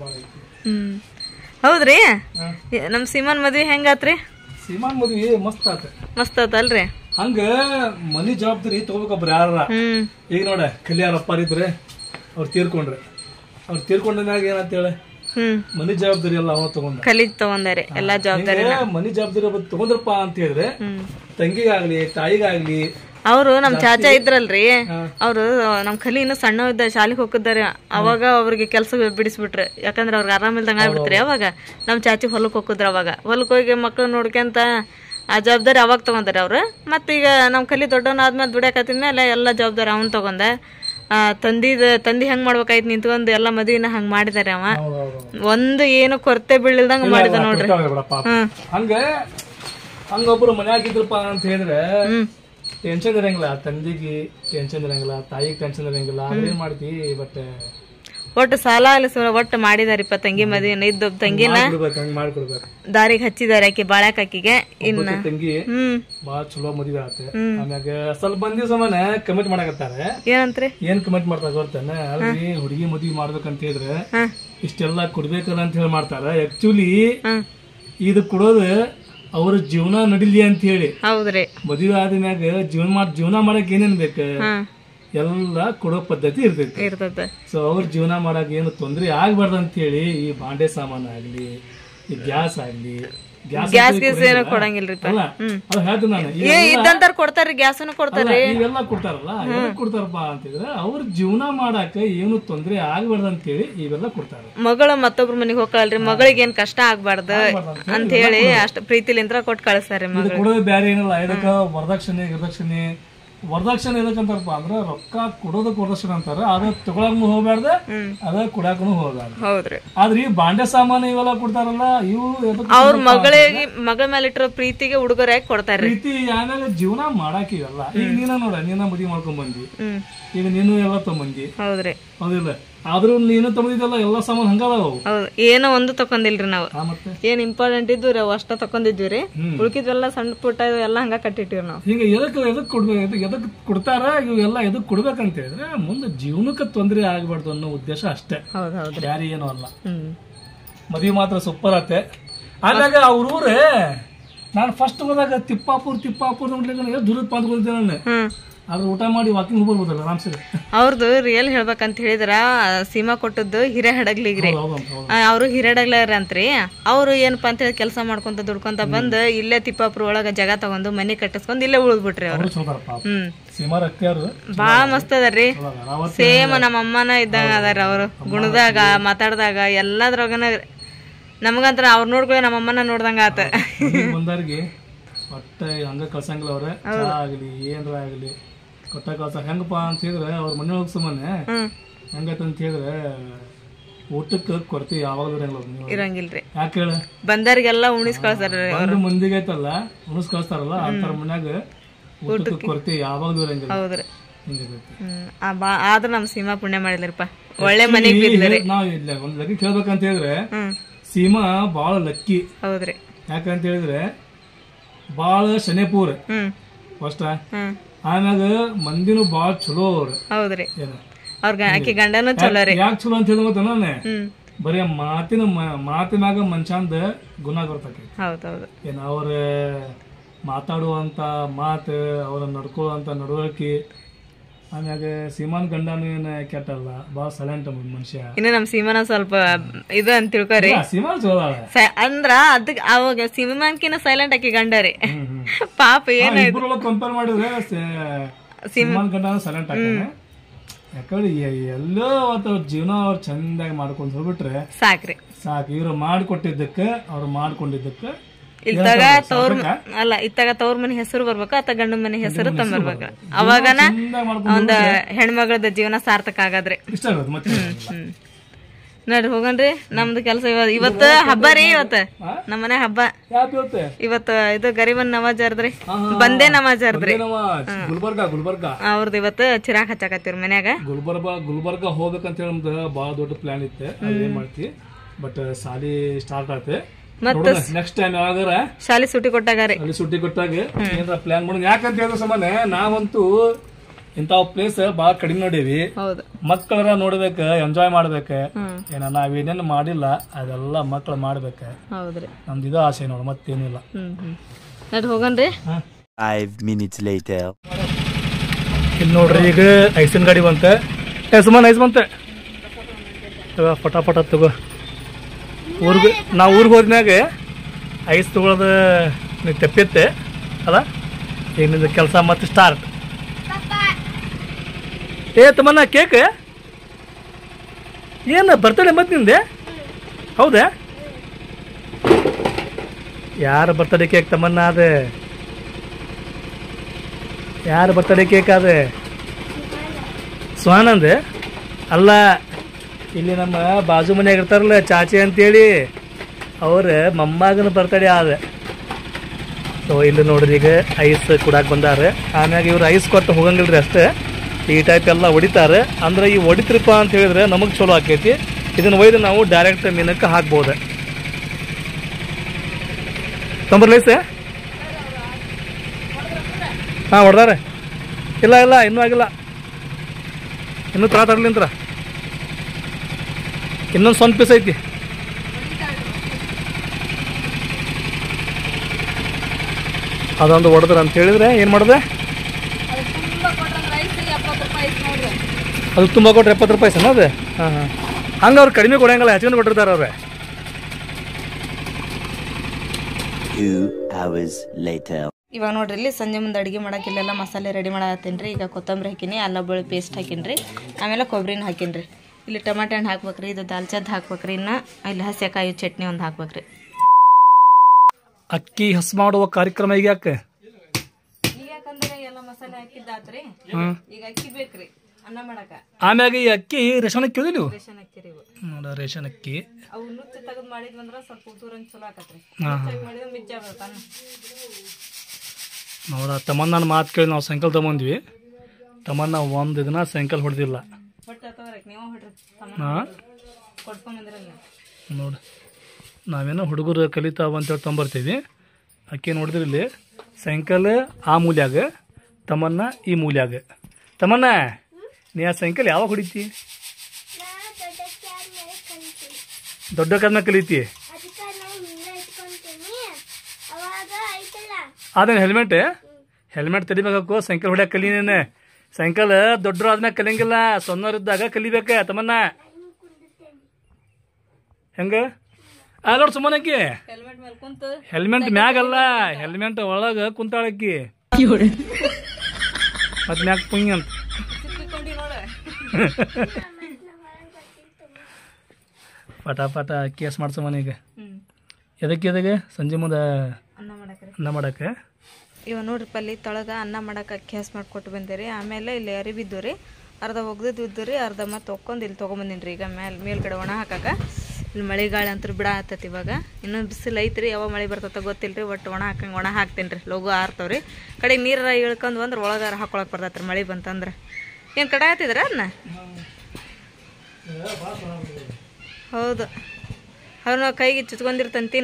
ಹ್ಮ್ ಹೌದ್ರಿ ಎ- ನಮ್ ಸೀಮಾನ್ ಮದ್ವಿ ಹೆಂಗಾತ್ರಿ ಸೀಮಾನ್ ಮದ್ವಿ ಮಸ್ತ್ ಆತ ಮಸ್ತ್ ಆತಲ್ರಿ ಹಂಗ ಮನಿ ಜವಾಬ್ದಾರಿ ತಗೋಬೇಕೊಬ್ರ ಯಾರ ಹ್ಮ್ ಈಗ ನೋಡ ಕಲ್ಯಾಣ ಅಪ್ಪಾರ ಇದ್ರೆ ಅವ್ರು ತೀರ್ಕೊಂಡ್ರೆ ಅವ್ರು ತೀರ್ಕೊಂಡನಾಗ ಏನಂತ ಹೇಳಿ ಹ್ಮ್ ಮನಿ ಜವಾಬ್ದಾರಿ ಎಲ್ಲ ಅವ ತಗೊಂಡ ಕಲೀಗ್ ತಗೊಂಡಾರಿ ಎಲ್ಲಾ ಜವಾಬ್ದಾರಿ ಹಿಂಗೆ ಮನಿ ಜವಾಬ್ದಾರಿ ಒಬ್ಬ ತಗೊಂಡ್ರಪ್ಪ ಅಂತ ಹೇಳಿದ್ರೆ ತಂಗಿಗಾಗ್ಲಿ ತಾಯಿಗಾಗ್ಲಿ ಅವರು ನಮ್ ಚಾಚಾ ಇದ್ರಲ್ರಿ ಅವ್ರು ನಮ್ ಕಲಿ ಇನ್ನು ಸಣ್ಣ ಇದ್ದ ಶಾಲೆಗೆ ಹೋಗಿದ್ದಾರೆ ಅವಾಗ ಅವ್ರಿಗೆ ಕೆಲಸ ಬಿಡಿಸ್ಬಿಟ್ರಿ ಯಾಕಂದ್ರೆ ಅವ್ರಿಗೆ ಆರಾಮಿಲ್ದಂಗ ಆಗ್ಬಿಡ್ತ್ರಿ ಅವಾಗ ನಮ್ ಚಾಚಿ ಹೊಲಕ್ ಹೋಗಿದ್ರ ಅವಾಗ ಹೊಲಕ್ ಹೋಗಿ ಮಕ್ಳು ನೋಡ್ಕೊಂತ ಆ ಜವಾಬ್ದಾರಿ ಅವಾಗ ತಗೊಂತಾರ ಅವ್ರು ಮತ್ತೀಗ ನಮ್ ಕಲಿ ದೊಡ್ಡವನ ಆದ್ಮೇಲೆ ದುಡಿಯಾಕತ್ತಿದ್ಮೇಲೆ ಎಲ್ಲ ಜವಾಬ್ದಾರಿ ಅವ್ನ್ ತಗೊಂಡ ಆ, ತಂದಿದ ತಂದಿ ಹೆಂಗ್ ಮಾಡ್ಬೇಕಾಯ್ತು ನಿಂತ್ಕೊಂಡು ಎಲ್ಲ ಮದ್ವಿನ ಹಂಗ್ ಮಾಡಿದಾರೆ ಅವ ಒಂದು ಏನು ಕೊರತೆ ಬೀಳಿಲ್ದಂಗ ಮಾಡಿದ ನೋಡ್ರಿ ಬಿಡಪ್ಪ ಹಂಗ ಹಂಗೊಬ್ರು ಮನ್ಯಾಗಿದ್ರಪ್ಪ ಅಂತ ಹೇಳಿದ್ರೆ ಟೆನ್ಷನ್ ಇರಂಗಿಲ್ಲ ತಂದಿಗೆ ಟೆನ್ಷನ್ ಇರಂಗಿಲ್ಲ ತಾಯಿಗೆ ಟೆನ್ಷನ್ ಇರಂಗಿಲ್ಲ ಆದ್ರೆ ಏನ್ ಮಾಡ್ತಿ ಬಟ್ ಒಟ್ಟು ಸಾಲ ಅಲ್ಲಿ ಒಟ್ಟು ಮಾಡಿದಾರಿಪ್ಪ ತಂಗಿ ಮದ್ವಿನ ಇದ್ದು ತಂಗಿನ ಕೊಡ್ಬೇಕು ಹಂಗ್ ಮಾಡ್ಕೊಡ್ಬೇಕು ದಾರಿಗೆ ಹಚ್ಚಿದಾರೆ ಆಕಿ ಬಾಳ್ಯಾಕ ಆಕಿಗೆ ಇನ್ನ ತಂಗಿ ಹ್ಮ್ ಬಾಳ ಚಲೋ ಮದುವೆ ಆತ ಆಮ್ಯಾಗ ಸ್ವಲ್ಪ ಮಂದಿ ಸಮಾನ ಕಮಿಟ್ ಮಾಡಕತ್ತಾರೆ ಏನಂತ್ರಿ ಏನ್ ಕಮಿಟ್ ಮಾಡ್ತಾರ ಗೊತ್ತೇನ ಅಲ್ರಿ ಹುಡುಗಿ ಮದ್ವಿ ಮಾಡ್ಬೇಕಂತ ಹೇಳಿದ್ರೆ ಇಷ್ಟೆಲ್ಲಾ ಕೊಡ್ಬೇಕಲ್ಲ ಅಂತ ಹೇಳಿ ಮಾಡ್ತಾರ ಆಕ್ಚುಲಿ ಹ್ಮ್ ಇದು ಕೊಡೋದು ಅವ್ರ ಜೀವನ ನಡಿಲಿ ಅಂತ ಹೇಳಿ ಹೌದ್ರಿ ಮದುವೆ ಆದ್ಮ್ಯಾಗ ಜೀವನ ಮಾಡ್ ಜೀವನ ಮಾಡಕ್ ಏನೇನ್ ಬೇಕು ಹ್ಮ್ ಎಲ್ಲ ಕೊಡೋ ಪದ್ಧತಿ ಇರ್ತೈತಿ ಇರ್ತದ ಸೊ ಅವ್ರ ಜೀವನ ಮಾಡಕ್ ಏನು ತೊಂದ್ರೆ ಆಗ್ಬಾರ್ದು ಅಂತ ಹೇಳಿ ಈ ಬಾಂಡೆ ಸಾಮಾನ್ ಆಗ್ಲಿ ಈ ಗ್ಯಾಸ್ ಆಗ್ಲಿ ಗ್ಯಾಸ್ ಗ್ಯಾಸ್ ಗೀಸ್ ಏನೋ ಕೊಡಂಗಿಲ್ರಿಪ್ಪ ಅಲ್ಲ ಅದು ಹೇಳ್ತೀನಿ ನಾನು ಏ ಇದ್ದಂತಾರ ಕೊಡ್ತಾರ್ರಿ ಗ್ಯಾಸನು ಕೊಡ್ತಾರ್ರಿ ಇವೆಲ್ಲ ಕೊಡ್ತಾರಲ್ಲ ಎದಕ್ ಕೊಡ್ತಾರಪ್ಪ ಅಂತಿದ್ರೆ ಅವ್ರ ಜೀವನ ಮಾಡಾಕ ಏನು ತೊಂದ್ರೆ ಆಗ್ಬಾರ್ದು ಅಂತ ಹೇಳಿ ಇವೆಲ್ಲ ಕೊಡ್ತಾರ ಮಗಳು ಮತ್ತೊಬ್ರ ಮನಿಗ್ ಹೋಗ್ಕಳ್ರಿ ಮಗಳಿಗೆ ಏನ್ ಕಷ್ಟ ಆಗ್ಬಾರ್ದು ಅಂತ ಹೇಳಿ ಅಷ್ಟ ಪ್ರೀತಿಲಿಂತ್ರ ಕೊಟ್ಟು ಕಳಿಸ್ತಾರ್ರಿ ಇದು ಮಗಳು ಕೊಡೋದು ಬೇರೆ ಏನಿಲ್ಲ ಇದಕ್ಕ ವರದಕ್ಷಿಣೆ ಗಿರದಕ್ಷಿಣೆ ವರದಕ್ಷಿಣೆ ಎದಕ್ಕಂತಾರಪ್ಪ ಅಂದ್ರ ರೊಕ್ಕ ಕೊಡೋದಕ್ಕೆ ವರದಕ್ಷಿಣೆ ಅಂತಾರ ಅದ ತಗೊಳಕ್ನು ಹೋಗ್ಬಾರ್ದ ಅದ ಕೊಡಾಕನು ಹೋಗ್ಬಾರ್ದು ಹೌದ್ರಿ ಆದ್ರೆ ಈ ಬಾಂಡೆ ಸಾಮಾನು ಇವೆಲ್ಲ ಕೊಡ್ತಾರಲ್ಲ ಇವು ಎದಕ್ ಅವ್ರ ಮಗಳಿಗೆ ಮಗಳ ಮೇಲೆ ಇಟ್ಟಿರೋ ಪ್ರೀತಿಗೆ ಉಡುಗೊರೆ ಕೊಡ್ತಾರ್ರಿ ಪ್ರೀತಿ ಆಮೇಲೆ ಜೀವನ ಮಾಡಾಕ ಇವೆಲ್ಲ ಈಗ ನೀನ ನೋಡ ನೀನ ಮದ್ವಿ ಮಾಡ್ಕೊಂಡ್ ಬಂದಿ ಹ್ಮ್ ಈಗ ನೀನು ಎಲ್ಲ ತಗೊಂಬಂದಿ ಹೌದ್ರಿ ಹೌದಿಲ್ಲ ಆದ್ರೂ ನೀನು ತಗೊಂಡಿದ್ದಲ್ಲ ಎಲ್ಲ ಸಾಮಾನು ಹಂಗದಾವ ಅವು ಹೌದು ಏನೋ ಒಂದು ತಕೊಂಡಿಲ್ರಿ ನಾವು ಆ ಮತ್ತೆ ಏನ್ ಇಂಪಾರ್ಟೆಂಟ್ ಇದ್ದು ರೀ ಅವು ಅಷ್ಟ ತಕೊಂಡಿದ್ವಿ ರೀ ಹ್ಮ್. ಉಳ್ಕಿದ್ವೆಲ್ಲ ಸಣ್ಣ ಪುಟ್ಟ ಇವು ಎಲ್ಲ ಹಂಗ ಕಟ್ಟಿಟ್ಟಿವಿ ನಾವು ಹಿಂಗೆ ಎದಕ್ಕೆ ಎದಕ್ಕೆ ಕೊಡ್ಬೇಕು ಎದಕ್ಕೆ ಎದಕ್ಕೆ ಕೊಡ್ತಾರ ಇವೆಲ್ಲ ಎದಕ್ಕೆ ಕೊಡ್ಬೇಕಂತ ಹೇಳಿದ್ರೆ ಮುಂದೆ ಜೀವನಕ್ಕೆ ತೊಂದರೆ ಆಗ್ಬಾರ್ದು ಅನ್ನೋ ಉದ್ದೇಶ ಅಷ್ಟೇ ಹೌದ್ ಹೌದ್ರಿ ಯಾರಿ ಏನೂ ಅಲ್ಲ ಹ್ಮ್ ಮದುವೆ ಮಾತ್ರ ಸೂಪರ್ ಆತೆ ಆಮ್ಯಾಗ ಅವ್ರ ಊರೇ ನಾನು ಫಸ್ಟ್ ಹೋದಾಗ ತಿಪ್ಪಾಪುರ್ ತಿಪ್ಪಾಪುರ್ ನೋಡ್ಲಿಕ್ಕೆ ಎಷ್ಟು ದೂರದ ಪಾಂತ್ಕೊಂಡಿದ್ದೆ ನಾನು ಹ್ಮ್ ಆದ್ರೆ ಊಟ ಮಾಡಿ ವಾಕಿಂಗ್ ಹೋಗ್ಬೋದಲ್ಲ ಆರಾಮ್ಸೆ ಅವ್ರದ್ದು ರಿಯಲ್ ಹೇಳ್ಬೇಕಂತ ಹೇಳಿದ್ರ ಸೀಮಾ ಕೊಟ್ಟದ್ದು ಹಿರೇಹಡಗ್ಲಿಗ್ರಿ ಹೌದು ಅಂತ ಹೌದು. ಅವರು ಹಿರೇಡಗ್ಲರ್ ಅಂತ್ರಿ ಅವ್ರು ಏನಪ್ಪಾ ಅಂತ ಹೇಳಿ ಕೆಲಸ ಮಾಡ್ಕೊಂತ ದುಡ್ಕೊಂತ ಬಂದ್ ಇಲ್ಲೇ ತಿಪ್ಪಾಪುರ ಒಳಗ ಜಾಗ ತಗೊಂಡು ಮನಿ ಕಟ್ಟಿಸ್ಕೊಂಡ್ ಇಲ್ಲೇ ಉಳಿದ್ಬಿಟ್ರಿ ಅವ್ರು ಅವ್ರು ಚೋದಾರ ಪಾಪ ಹ್ಮ್ ಸೀಮಾ ರಕ್ತಿಯವರು ಬಾಳ ಮಸ್ತ್ ಅದಾರ್ರಿ ಅವತ್ತು ಸೇಮ್ ನಮ್ಮ ಅಮ್ಮನ ಇದ್ದಂಗ ಅದಾರ ಅವ್ರು ಗುಣದಾಗ ಮಾತಾಡ್ದಾಗ ಎಲ್ಲದ್ರಾಗನ ನಮಗಂತ್ರ ಅವ್ರ ನೋಡ್ಕೊಳ್ಳಿ ನಮ್ಮ ಅಮ್ಮನ ನೋಡ್ದಂಗ ಆತ ಮನೆಗ್ ಬಂದವ್ರಿಗೆ ಒಟ್ಟ ಹಂಗ ಕಳ್ಸಂಗಿಲ್ಲ ಅವ್ರೆ ಚಾ ಆಗ್ಲಿ ಏನ್ರ ಆಗ್ಲಿ ಕೊಟ್ಟ ಕಳ್ಸ ಹೆಂಗಪ್ಪ ಅಂತ ಹೇಳಿದ್ರೆ ಅವ್ರ ಮನೆ ಹೋಗಿ ಸುಮ್ಮನೆ ಹ್ಮ್ ಹೆಂಗೈತೆ ಅಂತ ಹೇಳಿದ್ರೆ ಊಟಕ್ಕೆ ಕೊರತೆ ಯಾವಾಗಲೂ ಇರಂಗಿಲ್ಲ ಅವ್ರ ಮನೆಯೊಳಗೆ. ಇರಂಗಿಲ್ರಿ ಯಾಕೆ ಹೇಳ ಬಂದವ್ರಿಗೆಲ್ಲ ಉಣಿಸ್ ಕಳ್ಸಾರ್ರಿ ಒಂದು ಮಂದಿಗೆ ಐತಲ್ಲ ಉಣಸ್ ಕಳಿಸ್ತಾರಲ್ಲ ಅಂತರ ಮನ್ಯಾಗ ಊಟಕ್ಕೆ ಕೊರತೆ ಯಾವಾಗಲೂ ಇರಂಗಿಲ್ಲ ಹೌದ್ರಿ ಹಿಂಗಿರ್ತೈತಿ ಹ್ಮ್ ಆ ಬಾ ಆದ್ರ ನಮ್ ಸೀಮಾ ಪುಣ್ಯ ಮಾಡಿದ್ರಪ್ಪ ಒಳ್ಳೆ ಮನೆಗ್ ಬಿದ್ದ್ರಿ ನಾವ್ ಇಲ್ಲ ಒಂದ್ ಲಕ್ಕಿ ಕೇಳ್ಬೇಕಂತ ಹೇಳಿದ್ರೆ ಹ್ಮ್ ಸೀಮಾ ಬಾಳ ಲಕ್ಕಿ ಹೌದ್ರಿ ಯಾಕಂತ ಹೇಳಿದ್ರೆ ಬಾಳ ಶನೇಪೂರ್ ಹ್ಮ್ ಫಸ್ಟ್ ಹ್ಮ್ ಆಮ್ಯಾಗ ಮಂದಿನೂ ಬಾಳ ಚಲೋ ಅವ್ರ ಹೌದ್ರಿ ಏನ ಅವ್ರ ಗ- ಆಕಿ ಗಂಡನೂ ಚಲೋ ರೀ ಯಾಕೆ ಚಲೋ ಅಂತ ಹೇಳಿದ್ರೆ ಗೊತ್ತಾ ನಾನೇ ಹ್ಮ್ ಬರೀ ಮಾತಿನ ಮ- ಮಾತಿನಾಗ ಮನುಷ್ಯಂದ ಗುಣ ಬರ್ತೈತಿ ಹೌದೌದು ಏನ್ ಅವ್ರ ಮಾತಾಡುವಂತ ಮಾತು ಅವ್ರ ನಡ್ಕೊಳ್ಳುವಂತ ನಡವಳಿಕೆ ಆಮ್ಯಾಗ ಸೀಮಾನ್ ಗಂಡನು ಏನ ಕೆಟ್ಟಲ್ಲ ಬಾಳ ಸೈಲೆಂಟ್ ಮನುಷ್ಯ ಇನ್ನು ನಮ್ ಸೀಮಾನ ಸ್ವಲ್ಪ ಇದು ಅಂತ ತಿಳ್ಕೊರಿ ಇಲ್ಲ, ಸೀಮಾನ್ ಚಲೋ ಅದಾಳ. ಸ- ಅಂದ್ರ ಅದಕ್ ಅವಾಗ ಸಿನಿಮಾನ್ಕಿನ ಸೈಲೆಂಟ್ ಆಕಿ ಗಂಡರಿ ಹ್ಮ್, ಹ್ಮ್. ಪಾಪ ಏನ ಇಬ್ಬರೊಳಗೆ ಕಂಪೇರ್ ಮಾಡಿದ್ರೆ ಸ- ಸೀಮಾನ್ ಗಂಡ ಸೈಲೆಂಟ್ ಆಗ್ತಾನೆ ಯಾಕಂದ್ರೆ ಎ- ಎಲ್ಲೋ ಅವತ್ತು ಅವ್ರ ಜೀವನ ಅವ್ರು ಚಂದಾಗಿ ಮಾಡ್ಕೊಂಡು ಹೋಗ್ಬಿಟ್ರೆ ಸಾಕ್ರಿ ಸಾಕು ಇವ್ರು ಮಾಡಿಕೊಟ್ಟಿದ್ದಕ್ಕೆ ಅವ್ರು ಮಾಡ್ಕೊಂಡಿದ್ದಕ್ಕೆ ಇತ್ತಾಗ ತವ್ರ ಅಲ್ಲ ಇತ್ತಾಗ ತವ್ರ ಮನೆ ಹೆಸರು ಬರ್ಬೇಕು ಅತ್ತ ಗಂಡ ಮನೆ ಹೆಸರು ತಂಬರ್ಬೇಕು ಅವಾಗನ ಚಂದಾಗಿ ಮಾಡ್ಕೊಂಡು ಒಂದ ಹೆಣ್ಮಗಳದ ಜೀವನ ಸಾರ್ಥಕ ಆಗದ್ರಿ ಇಷ್ಟ ಆಗೋದು ಮತ್ತೆ ಹ್ಮ್ ನೋಡ್ರಿ ಹೋಗನ್ರಿ ನಮ್ದು ಕೆಲಸ ಇವತ್ ಇವತ್ತ ಹಬ್ಬ ರೀ ಇವತ್ತ ನಮ್ಮನೆ ಹಬ್ಬ ಯಾಕೆ ಇವತ್ತೆ ಇವತ್ತ ಇದು ಗರಿಬನ್ ನವಾಜ್ ಅರ್ದ್ರಿ ಬಂದೇ ನವಾಜ್ ಅರ್ದ್ರಿ ಏನವ ಗುಲ್ಬರ್ಗ ಗುಲ್ಬರ್ಗ ಅವ್ರದ್ದು ಇವತ್ತು ಚಿರಾಕ್ ಹಚ್ಚಾಕತ್ತೀವ್ರಿ ಮನ್ಯಾಗ ಗುಲ್ಬರ್ಗ ಗುಲ್ಬರ್ಗ ಹೋಗ್ಬೇಕಂತ ಹೇಳಿ ನಮ್ದು ಭಾಳ ದೊಡ್ಡ ಪ್ಲಾನ್ ಇತ್ತು ಅದೇನ್ ಮಾಡ್ತಿ ಬಟ್ ಸಾಲಿ ಸ್ಟಾರ್ಟ್ ಆಯ್ತು ನೆಕ್ಸ್ಟ್ ಟೈಮ್ ಯಾವಾಗಾರ ಶಾಲಿ ಸುಟಿ ಕೊಟ್ಟಾಗ ರೀ ಅಲ್ಲಿ ಸುಟ್ಟಿ ಕೊಟ್ಟಾಗ ಏನಾರ ಪ್ಲಾನ್ ಮಾಡೋಣ ಯಾಕಂತ ಹೇಳಿದ್ರೆ ಸಮಾನ ನಾವಂತೂ ಇಂಥ ಪ್ಲೇಸ್ ಭಾಳ ಕಡಿಮೆ ನೋಡೀವಿ ಹೌದು ಮಕ್ಕಳರ ನೋಡ್ಬೇಕ ಎಂಜಾಯ್ ಮಾಡ್ಬೇಕ ಹ್ಮ್ ಏನ ನಾವೇನೇನು ಮಾಡಿಲ್ಲ ಅದೆಲ್ಲ ಮಕ್ಕಳು ಮಾಡ್ಬೇಕ ಹೌದ್ರಿ ನಮ್ದು ಇದು ಆಸೆ ನೋಡು ಮತ್ತೇನಿಲ್ಲ ಹ್ಮ್ ಹ್ಮ್ ನೋಡ್ರಿ ಹೋಗನ್ರಿ Five minutes later. ಇಲ್ಲಿ ನೋಡ್ರಿ ಈಗ ಐಸಿನ ಗಾಡಿ ಬಂತ ಏ ಸುಮಾರು ಐಸ್ ಬಂತೆ ತಗೋ ಪಟ ಪಟ ತಗೋ ಊರ್ಗೆ ನಾವು ಊರಿಗೆ ಹೋದ್ಮ್ಯಾಗ ಐಸ್ ತಗೊಳ್ಳೋದು ನೀವು ತೆಪ್ಪಿತ್ತೆ ಅಲ್ಲ ಈಗ ನಿಂದು ಕೆಲಸ ಮತ್ತೆ ಸ್ಟಾರ್ಟ್ ಏ ತಮ್ಮನ್ನ ಕೇಕ್ ಏನು ಬರ್ತಡೇ ಮತ್ತೆ ನಿಂದೆ ಹೌದಾ ಯಾರ ಬರ್ತಡೇ ಕೇಕ್ ತಮ್ಮನ್ನ ಅದೇ ಯಾರ ಬರ್ತಡೇ ಕೇಕ್ ಅದೇ ಸುಹಾನಂದ್ ಅಲ್ಲ ಇಲ್ಲಿ ನಮ್ಮ ಬಾಜು ಮನ್ಯಾಗ ಇರ್ತಾರಲ್ಲ ಚಾಚಿ ಅಂತೇಳಿ ಅವ್ರ ಮೊಮ್ಮಗನ ಬರ್ತಡೇ ಆದ ಸೊ ಇಲ್ಲಿ ನೋಡ್ರಿ ಈಗ ಐಸ್ ಕುಡಾಕ್ ಬಂದಾರ ಆಮ್ಯಾಗ ಇವ್ರು ಐಸ್ ಕೊಟ್ಟು ಹೋಗಂಗಿಲ್ರಿ ಅಷ್ಟೇ ಈ ಟೈಪ್ ಎಲ್ಲ ಹೊಡಿತಾರೆ ಅಂದ್ರೆ ಈ ಹೊಡಿತ್ರಿಪ್ಪ ಅಂತ ಹೇಳಿದ್ರೆ ನಮಗೆ ಚಲೋ ಆಕೈತಿ ಇದನ್ನ ಒಯ್ದು ನಾವು ಡೈರೆಕ್ಟ್ ಮೀನಕ್ಕೆ ಹಾಕ್ಬೋದು ತೊಂಬರ್ಲೈಸೆ ಹಾಂ ಹೊಡ್ದಾರೆ ಇಲ್ಲ ಇಲ್ಲ ಇನ್ನೂ ಆಗಿಲ್ಲ ಇನ್ನೂ ತ್ರಾ ತರ್ಲಿಂತ್ರ ಇನ್ನೊಂದು ಸ್ವಂತ ಪೀಸ್ ಐತಿ ಅದೊಂದು ಹೊಡೆದ್ರ ಅಂತ ಹೇಳಿದ್ರೆ ಏನು ಮಾಡಿದೆ ಅದು ತುಂಬ ಕೊಟ್ರೆ ಎಪ್ಪತ್ತು ರೂಪಾಯಿ ಸಣ್ಣ ಅದು ಹಾಂ ಹಾಂ ಹಂಗೆ ಅವ್ರು ಕಡಿಮೆ ಕೊಡಂಗಿಲ್ಲ ಹೆಚ್ಚಿಗೆ ಕೊಟ್ಟಿರ್ತಾರೆ ಅವ್ರೆ Two hours later. ಇವಾಗ ನೋಡ್ರಿ ಇಲ್ಲಿ ಸಂಜೆ ಮುಂದೆ ಅಡುಗೆ ಮಾಡಕ್ಕೆ ಇಲ್ಲೆಲ್ಲ ಮಸಾಲೆ ರೆಡಿ ಮಾಡತ್ತೀನಿ ರೀ ಈಗ ಕೊತ್ತಂಬರಿ ಹಾಕಿನಿ ಅಲ್ಲ ಬೆಳ್ಳುಳ್ಳಿ ಪೇಸ್ಟ್ ಹಾಕಿನಿ ರೀ ಆಮೇಲೆ ಕೊಬ್ಬರಿನ ಹಾಕಿನಿ ರೀ ಇಲ್ಲಿ ಟಮಾಟೆ ಹಣ್ಣು ಹಾಕ್ಬೇಕ್ರಿ ಇದು ದಾಲ್ಚದ್ ಹಾಕ್ಬೇಕ್ರಿ ಇನ್ನು ಇಲ್ಲಿ ಹಸಿಕಾಯಿ ಚಟ್ನಿ ಒಂದು ಹಾಕ್ಬೇಕ್ರಿ ಅಕ್ಕಿ ಹಸ್ ಮಾಡುವ ಕಾರ್ಯಕ್ರಮ ಈಗ ಯಾಕೆ ಈಗ ಯಾಕಂದ್ರೆ ಎಲ್ಲ ಮಸಾಲೆ ಹಾಕಿದ್ದಾತ್ರಿ ಹ್ಮ್. ಈಗ ಅಕ್ಕಿ ಬೇಕ್ರಿ ಅನ್ನ ಮಾಡಕ ಆಮ್ಯಾಗ ಈ ಅಕ್ಕಿ ರೇಷನ್ ಅಕ್ಕಿ ನೀವು ರೇಷನ್ ಅಕ್ಕಿ ರೀ ಇವು ನೋಡ ರೇಷನ್ ಅಕ್ಕಿ ಅವು ನುಚ್ಚು ತೆಗೆದು ಮಾಡಿದ್ವಂದ್ರ ಸ್ವಲ್ಪ ಉದುರಂಗ್ ಚಲೋ ಆಕತ್ರಿ ಹಾಂ ಹಾಂ ಮಾಡಿದ್ರೆ ಮಿಜ್ಜ ಬರ್ತಾನ ನೋಡ ತಮ್ಮನ್ನ ಮಾತು ಕೇಳಿ ನಾವು ಸೈಕಲ್ ತೊಗೊಂಡ್ವಿ ತಮ್ಮನ್ನ ಒಂದು ದಿನ ಸೈಕಲ್ ಹೊಡೆದಿಲ್ಲ ಬಟ್ ಅಥವಾ ಹೊಡ್ಯಾಕ ನೀವು ಹೊಡ್ರಿ ಹಾಂ ಕೊಡ್ಕೊಂಬಂದ್ರಲ್ಲ ನೋಡಿ ನಾವೇನೋ ಹುಡುಗರು ಕಲಿತಾವ ಅಂತೇಳಿ ತೊಂಬರ್ತೀವಿ ಅಕ್ಕಿ ನೋಡಿದ್ರಿ ಇಲ್ಲಿ ಸೈಕಲ್ ಆ ಮೂಲ್ಯಾಗ ತಮ್ಮನ್ನ ಈ ಮೂಲ್ಯಾಗ ತಮ್ಮನ್ನ ನೀ ಆ ಸೈಕಲ್ ಯಾವಾಗ ಹೊಡಿತಿ ದೊಡ್ಡ ಕದ್ನ ಕಲಿತಿ ಅದಕ್ಕೆ ನಾವು ಹಿಂಗೆ ಇಟ್ಕೊಂತೀನಿ ಅವಾಗ ಐತಲ್ಲ ಅದೇನು ಹೆಲ್ಮೆಟ್ ಹೆಲ್ಮೆಟ್ ತೆಡಿಬೇಕು ಸೈಕಲ್ ಹೊಡ್ಯಾಕ ಕಲಿ ನೀನು ಸೈಕಲ್ ದೊಡ್ಡರು ಆದ್ಮ್ಯಾಗ ಕಲಿಯಂಗಿಲ್ಲ ಸಣ್ಣವರಿದ್ದಾಗ ಕಲಿಬೇಕ ತಮ್ಮನ್ನ ಹೆಂಗ ಆ ನೋಡ್ ಸುಮ್ಮನಕ್ಕಿ ಹೆಲ್ಮೆಟ್ ಮೇಲೆ ಕುಂತು ಹೆಲ್ಮೆಟ್ ಮ್ಯಾಗಲ್ಲ ಹೆಲ್ಮೆಟ್ ಒಳಗ ಕುಂತಾಳಕ್ಕಿ ಮತ್ ಮ್ಯಾಗ ಪುಂಗ್ ಅಂತ ಸಿಕ್ಕಿಕೊಂಡಿ ನೋಡ ಪಟ ಪಟ ಕೇಸ್ ಮಾಡ್ಸಮನ ಈಗ ಹ್ಮ್ ಎದಕ್ಕೆ ಎದಗೆ ಸಂಜೆ ಮುಂದೆ ಅನ್ನ ಮಾಡಕ್ರಿ ಅನ್ನ ಮಾಡಕ್ಕೆ ಇವ ನೋಡ್ರಿ ಪಲ್ಲಿ ತೊಳಗ ಅನ್ನ ಮಾಡಕ್ಕೆ ಅಕ್ಕಿಯಾಸ್ ಮಾಡಿಕೊಟ್ಟು ಬಂದೆ ಆಮೇಲೆ ಇಲ್ಲಿ ಅರಿಬಿದ್ದು ರೀ ಅರ್ಧ ಒಗ್ದಿದ್ದು ಇದ್ದು ರೀ ಅರ್ಧ ಮತ್ತೆ ಒಕ್ಕೊಂದು ಇಲ್ಲಿ ತೊಗೊಂಬಂದಿನಿ ರೀ ಈಗ ಮೇಲೆ ಮೇಲ್ಗಡೆ ಒಣ ಹಾಕಾಕ ಇಲ್ಲಿ ಮಳೆ ಗಾಳಿ ಅಂತೂ ಬಿಡ ಆತತಿ ಇವಾಗ ಇನ್ನೊಂದು ಬಿಸಿಲು ಐತ್ರಿ ಯಾವಾಗ ಮಳೆ ಬರ್ತೈತೆ ಗೊತ್ತಿಲ್ಲ ರೀ ಒಟ್ಟು ಒಣ ಹಾಕಂಗೆ ಒಣ ಹಾಕ್ತೀನಿ ರೀ ಲಘು ಆರ್ತಾವ್ರಿ ಕಡೆಗೆ ನೀರ ಇಳ್ಕೊಂಡು ಬಂದ್ರೆ ಒಳಗಾರ ಹಾಕೊಳಕ್ಕೆ ಬರ್ತೈತೆ ರೀ ಮಳೆ ಬಂತಂದ್ರೆ ಏನು ಕಡೆ ಆತಿದ್ರ ಅದನ್ನ ಹೌದು ಅವ್ರನ್ನ ಕೈಗೆ ಚುಚ್ಕೊಂಡಿರ್ತಂತೀನ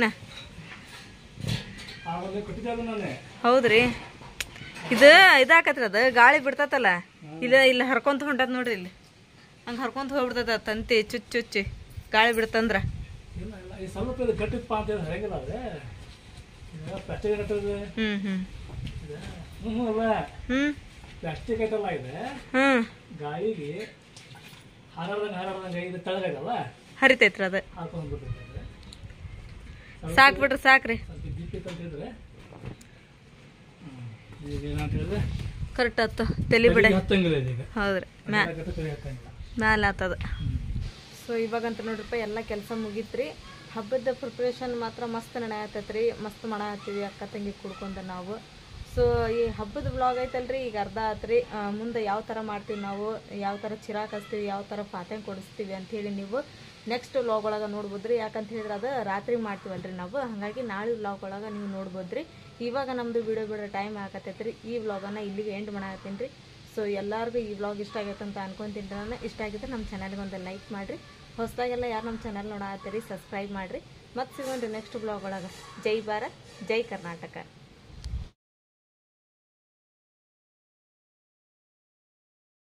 ಹೌದ್ರಿ ಇದು ಇದಾಕತ್ರಿ ಅದು ಗಾಳಿ ಬಿಡ್ತತಲ್ಲ ಇಲ್ಲ ಇಲ್ಲಿ ಹರ್ಕೊಂತ ಹೊಂಟದ ನೋಡ್ರಿ ಇಲ್ಲಿ ಹಂಗೆ ಹರ್ಕೊಂತ ಹೋಗ್ಬಿಡ್ತದ ತಂತಿ ಚುಚ್ಚ್ ಚುಚ್ಚಿ ಗಾಳಿ ಬಿಡ್ತಂದ್ರ ಈ ಸ್ವಲ್ಪ ಇದು ಗಟ್ಟಿಪ್ಪ ಅಂತ ಹೇಳಿ ಹರಿಯಂಗಿಲ್ಲ ಅದೇ ಪ್ಲಾಸ್ಟಿಕ್ ಕಟ್ಟದ ಹ್ಞೂ ಹ್ಞೂ ಹ್ಞೂ ಅಲ್ಲ ಹ್ಞೂ ಪ್ಲಾಸ್ಟಿಕ್ ಐಟಲ್ಲ ಇದೆ ಹ್ಞೂ ಗಾಳಿಗೆ ಹಾರಾಡ್ದಂಗೆ ಹಾರಾಡ್ದಂಗೆ ಇದು ತೆಳಗೈತಲ್ಲ ಹರಿತೈತ್ರಿ ಅದು ಹಾಕೊಂಡು ಬಿಟ್ಟಿರ್ತದೆ ಸಾಕು ಬಿಡ್ರಿ ಸಾಕ್ರಿ ಸ್ವಲ್ಪ ದೀಪ ಅಂತ ಹೇಳಿದ್ರೆ ಈಗ ಏನಂತ ಹೇಳಿದ್ರೆ ಕರೆಕ್ಟ್ ಆತು ತಲೆ ಬಿಡ ಹತ್ತಂಗಿಲ್ಲ ಇದೀಗ ಹೌದ್ರಿ ಮ್ಯಾ ಗಟ್ಟ ಕೈ ಹತ್ತಂಗಿಲ್ಲ ಮ್ಯಾಲೆ ಆತದ ಸೊ ಇವಾಗಂತ ನೋಡ್ರಿಪ್ಪ ಎಲ್ಲ ಕೆಲಸ ಮುಗೀತ್ರಿ ಹಬ್ಬದ ಪ್ರಿಪ್ರೇಷನ್ ಮಾತ್ರ ಮಸ್ತ್ ನಡೆಯತ್ತೈತ್ರಿ ಮಸ್ತ್ ಮಾಡತ್ತೀವಿ ಅಕ್ಕ ತಂಗಿ ಕುಡ್ಕೊಂಡು ನಾವು ಸೊ ಈ ಹಬ್ಬದ ವ್ಲಾಗ್ ಐತಲ್ರಿ ಈಗ ಅರ್ಧ ಆತ್ರಿ ಆ, ಮುಂದೆ ಯಾವ ಥರ ಮಾಡ್ತೀವಿ ನಾವು ಯಾವ ಥರ ಚಿರಾಕ್ ಹಚ್ತೀವಿ ಯಾವ ಥರ ಪಾತ್ರೆ ಕೊಡಿಸ್ತೀವಿ ಅಂಥೇಳಿ ನೀವು ನೆಕ್ಸ್ಟ್ ವ್ಲಾಗ್ ಒಳಗೆ ನೋಡ್ಬೋದ್ರಿ ಯಾಕಂತ ಹೇಳಿದ್ರೆ ಅದು ರಾತ್ರಿ ಮಾಡ್ತೀವಲ್ರಿ ನಾವು ಹಾಗಾಗಿ ನಾಳೆ ವ್ಲಾಗ್ ಒಳಗೆ ನೀವು ನೋಡ್ಬೋದ್ರಿ ಇವಾಗ ನಮ್ಮದು ವಿಡಿಯೋ ಬಿಡೋ ಟೈಮ್ ಆಗತ್ತೈತ್ರಿ ಈ ವ್ಲಾಗನ್ನು ಇಲ್ಲಿಗೆ ಎಂಡ್ ಮಾಡತ್ತೀನಿ ರೀ ಸೊ ಎಲ್ಲರಿಗೂ ಈ ವ್ಲಾಗ್ ಇಷ್ಟ ಆಗೈತೆ ಅಂತ ಅನ್ಕೊಂತೀನಿ ನಾನು ಇಷ್ಟ ಆಗಿದ್ರೆ ನಮ್ಮ ಚಾನಲ್ಗೆ ಒಂದು ಲೈಕ್ ಮಾಡಿರಿ ಹೊಸದಾಗೆಲ್ಲ ಯಾರು ನಮ್ಮ ಚಾನಲ್ ನೋಡತ್ತೀರಿ ಸಬ್ಸ್ಕ್ರೈಬ್ ಮಾಡಿರಿ ಮತ್ತೆ ಸಿಗೋಣ್ರಿ ನೆಕ್ಸ್ಟ್ ಬ್ಲಾಗ್ ಒಳಗೆ ಜೈ ಭಾರತ್ ಜೈ ಕರ್ನಾಟಕ